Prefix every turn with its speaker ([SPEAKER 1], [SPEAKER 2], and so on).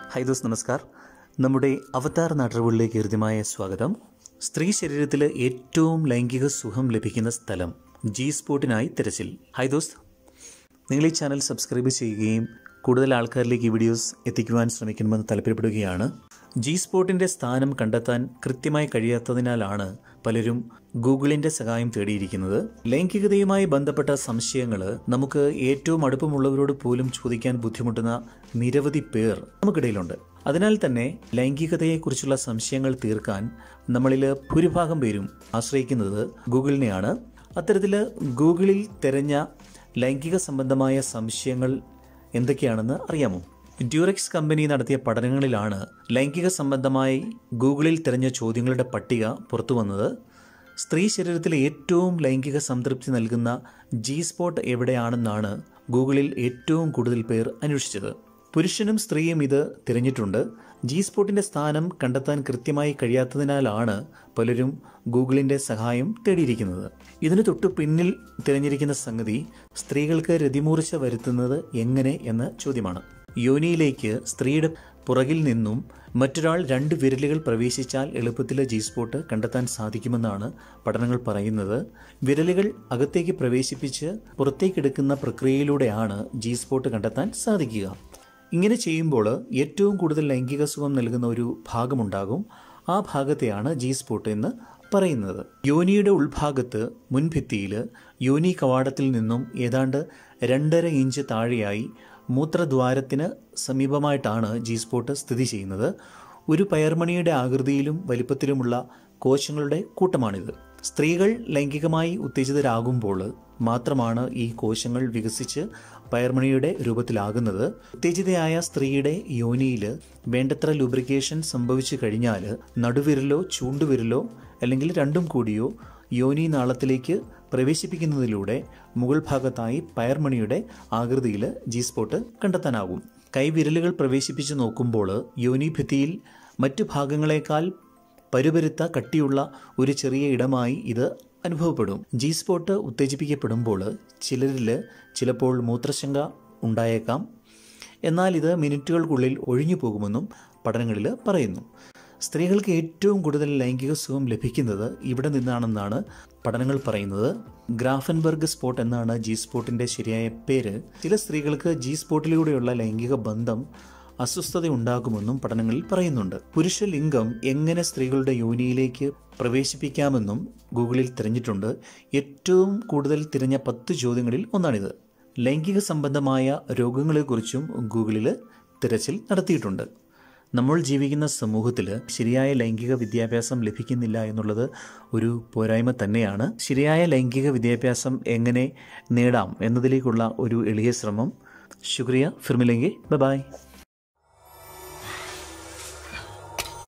[SPEAKER 1] high those നമസ്കാർ നമ്മുടെ അവതാർ നാട്ടറിവുകളിലേക്ക് ഹൃദ്യമായ സ്വാഗതം സ്ത്രീ ശരീരത്തിൽ ഏറ്റവും ലൈംഗിക സുഖം ലഭിക്കുന്ന സ്ഥലം ജി സ്പോട്ടിനായി തിരച്ചിൽ ഹൈ ദോസ്ത് നിങ്ങൾ ഈ ചാനൽ സബ്സ്ക്രൈബ് ചെയ്യുകയും കൂടുതൽ ആൾക്കാരിലേക്ക് ഈ വീഡിയോസ് എത്തിക്കുവാൻ ശ്രമിക്കണമെന്ന് താല്പര്യപ്പെടുകയാണ് ജി സ്പോട്ടിൻ്റെ സ്ഥാനം കണ്ടെത്താൻ കൃത്യമായി കഴിയാത്തതിനാലാണ് പലരും ഗൂഗിളിൻ്റെ സഹായം തേടിയിരിക്കുന്നത് ലൈംഗികതയുമായി ബന്ധപ്പെട്ട സംശയങ്ങൾ നമുക്ക് ഏറ്റവും അടുപ്പമുള്ളവരോട് പോലും ചോദിക്കാൻ ബുദ്ധിമുട്ടുന്ന നിരവധി പേർ നമുക്കിടയിലുണ്ട് അതിനാൽ തന്നെ ലൈംഗികതയെക്കുറിച്ചുള്ള സംശയങ്ങൾ തീർക്കാൻ നമ്മളിൽ ഭൂരിഭാഗം പേരും ആശ്രയിക്കുന്നത് ഗൂഗിളിനെയാണ് അത്തരത്തിൽ ഗൂഗിളിൽ തിരഞ്ഞ ലൈംഗിക സംബന്ധമായ സംശയങ്ങൾ എന്തൊക്കെയാണെന്ന് അറിയാമോ ഡ്യൂറക്സ് കമ്പനി നടത്തിയ പഠനങ്ങളിലാണ് ലൈംഗിക സംബന്ധമായി ഗൂഗിളിൽ തിരഞ്ഞ ചോദ്യങ്ങളുടെ പട്ടിക പുറത്തു വന്നത് സ്ത്രീ ശരീരത്തിലെ ഏറ്റവും ലൈംഗിക സംതൃപ്തി നൽകുന്ന ജി സ്പോട്ട് എവിടെയാണെന്നാണ് ഗൂഗിളിൽ ഏറ്റവും കൂടുതൽ പേർ അന്വേഷിച്ചത് പുരുഷനും സ്ത്രീയും ഇത് തിരഞ്ഞിട്ടുണ്ട് ജി സ്പോട്ടിന്റെ സ്ഥാനം കണ്ടെത്താൻ കൃത്യമായി കഴിയാത്തതിനാലാണ് പലരും ഗൂഗിളിന്റെ സഹായം തേടിയിരിക്കുന്നത് ഇതിന് തൊട്ടു പിന്നിൽ തിരഞ്ഞിരിക്കുന്ന സംഗതി സ്ത്രീകൾക്ക് രതിമൂർച്ച വരുത്തുന്നത് എങ്ങനെ എന്ന ചോദ്യമാണ് യോനിയിലേക്ക് സ്ത്രീയുടെ പുറകിൽ നിന്നും മറ്റൊരാൾ രണ്ട് വിരലുകൾ പ്രവേശിച്ചാൽ എളുപ്പത്തിൽ ജി സ്പോട്ട് കണ്ടെത്താൻ സാധിക്കുമെന്നാണ് പഠനങ്ങൾ പറയുന്നത് വിരലുകൾ അകത്തേക്ക് പ്രവേശിപ്പിച്ച് പുറത്തേക്കെടുക്കുന്ന പ്രക്രിയയിലൂടെയാണ് ജി സ്പോട്ട് കണ്ടെത്താൻ സാധിക്കുക ഇങ്ങനെ ചെയ്യുമ്പോൾ ഏറ്റവും കൂടുതൽ ലൈംഗിക സുഖം നൽകുന്ന ഒരു ഭാഗമുണ്ടാകും ആ ഭാഗത്തെയാണ് ജി സ്പോട്ട് എന്ന് പറയുന്നത് യോനിയുടെ ഉൾഭാഗത്ത് മുൻഭിത്തിയിൽ യോനി കവാടത്തിൽ നിന്നും ഏതാണ്ട് രണ്ടര ഇഞ്ച് താഴെയായി മൂത്രദ്വാരത്തിന് സമീപമായിട്ടാണ് ജി സ്പോട്ട് സ്ഥിതി ചെയ്യുന്നത് ഒരു പയർമണിയുടെ ആകൃതിയിലും വലിപ്പത്തിലുമുള്ള കോശങ്ങളുടെ കൂട്ടമാണിത് സ്ത്രീകൾ ലൈംഗികമായി ഉത്തേജിതരാകുമ്പോൾ മാത്രമാണ് ഈ കോശങ്ങൾ വികസിച്ച് പയർമണിയുടെ രൂപത്തിലാകുന്നത് ഉത്തേജിതയായ സ്ത്രീയുടെ യോനിയിൽ വേണ്ടത്ര ലൂബ്രിക്കേഷൻ സംഭവിച്ചു കഴിഞ്ഞാൽ നടുവിരലോ ചൂണ്ടുവിരലോ അല്ലെങ്കിൽ രണ്ടും കൂടിയോ യോനി നാളത്തിലേക്ക് പ്രവേശിപ്പിക്കുന്നതിലൂടെ മുകൾ ഭാഗത്തായി പയർമണിയുടെ ആകൃതിയിൽ ജി സ്പോട്ട് കണ്ടെത്താനാകും കൈവിരലുകൾ പ്രവേശിപ്പിച്ച് നോക്കുമ്പോൾ യോനിഭിത്തിയിൽ മറ്റു ഭാഗങ്ങളെക്കാൾ പരുപരുത്ത കട്ടിയുള്ള ഒരു ചെറിയ ഇടമായി ഇത് അനുഭവപ്പെടും ജി സ്പോട്ട് ഉത്തേജിപ്പിക്കപ്പെടുമ്പോൾ ചിലരിൽ ചിലപ്പോൾ മൂത്രശങ്ക ഉണ്ടായേക്കാം എന്നാൽ ഇത് മിനിറ്റുകൾക്കുള്ളിൽ ഒഴിഞ്ഞു പോകുമെന്നും പഠനങ്ങളിൽ പറയുന്നു സ്ത്രീകൾക്ക് ഏറ്റവും കൂടുതൽ ലൈംഗിക സുഖം ലഭിക്കുന്നത് ഇവിടെ നിന്നാണെന്നാണ് പഠനങ്ങൾ പറയുന്നത് ഗ്രാഫൻബർഗ് സ്പോട്ട് എന്നാണ് ജി സ്പോട്ടിൻ്റെ ശരിയായ പേര് ചില സ്ത്രീകൾക്ക് ജി സ്പോട്ടിലൂടെയുള്ള ലൈംഗിക ബന്ധം അസ്വസ്ഥത ഉണ്ടാകുമെന്നും പഠനങ്ങളിൽ പറയുന്നുണ്ട് പുരുഷ ലിംഗം എങ്ങനെ സ്ത്രീകളുടെ യോനിയിലേക്ക് പ്രവേശിപ്പിക്കാമെന്നും ഗൂഗിളിൽ തിരഞ്ഞിട്ടുണ്ട് ഏറ്റവും കൂടുതൽ തിരഞ്ഞ പത്ത് ചോദ്യങ്ങളിൽ ഒന്നാണിത് ലൈംഗിക സംബന്ധമായ രോഗങ്ങളെക്കുറിച്ചും ഗൂഗിളിൽ തിരച്ചിൽ നടത്തിയിട്ടുണ്ട് നമ്മൾ ജീവിക്കുന്ന സമൂഹത്തിൽ ശരിയായ ലൈംഗിക വിദ്യാഭ്യാസം ലഭിക്കുന്നില്ല എന്നുള്ളത് ഒരു പോരായ്മ തന്നെയാണ് ശരിയായ ലൈംഗിക വിദ്യാഭ്യാസം എങ്ങനെ നേടാം എന്നതിലേക്കുള്ള ഒരു എളിയ ശ്രമം ശുക്രിയ ഫിർമിലെങ്കി ബൈ